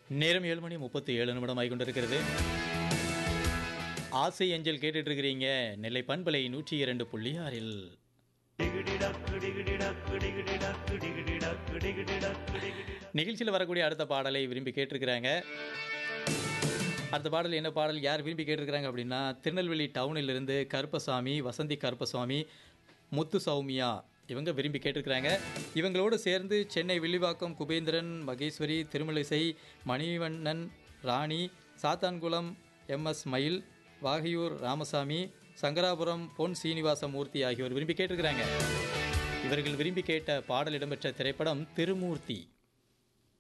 நேரம் ஏழு மணி முப்பத்தி ஏழு நிமிடம் ஆகி கொண்டிருக்கிறது ஆசை அஞ்சல் கேட்டுட்டு இருக்கிறீங்க நெல்லை பண்பலை நூற்றி இரண்டு புள்ளி ஆறில் நிகழ்ச்சியில் வரக்கூடிய அடுத்த பாடலை விரும்பி கேட்டிருக்கிறாங்க அடுத்த பாடல் என்ன பாடல் யார் விரும்பி கேட்டிருக்கிறாங்க அப்படின்னா திருநெல்வேலி டவுனில் இருந்து கருப்பசாமி வசந்தி கருப்பசாமி முத்து சௌமியா இவங்க விரும்பி கேட்டிருக்கிறாங்க இவங்களோடு சேர்ந்து சென்னை வில்லிவாக்கம் குபேந்திரன் மகேஸ்வரி திருமலிசை மணிவண்ணன் ராணி சாத்தான்குளம் எம்எஸ் மயில் வாகையூர் ராமசாமி சங்கராபுரம் பொன் சீனிவாசமூர்த்தி ஆகியோர் விரும்பி கேட்டிருக்கிறாங்க இவர்கள் விரும்பி கேட்ட பாடல் இடம்பெற்ற திரைப்படம் திருமூர்த்தி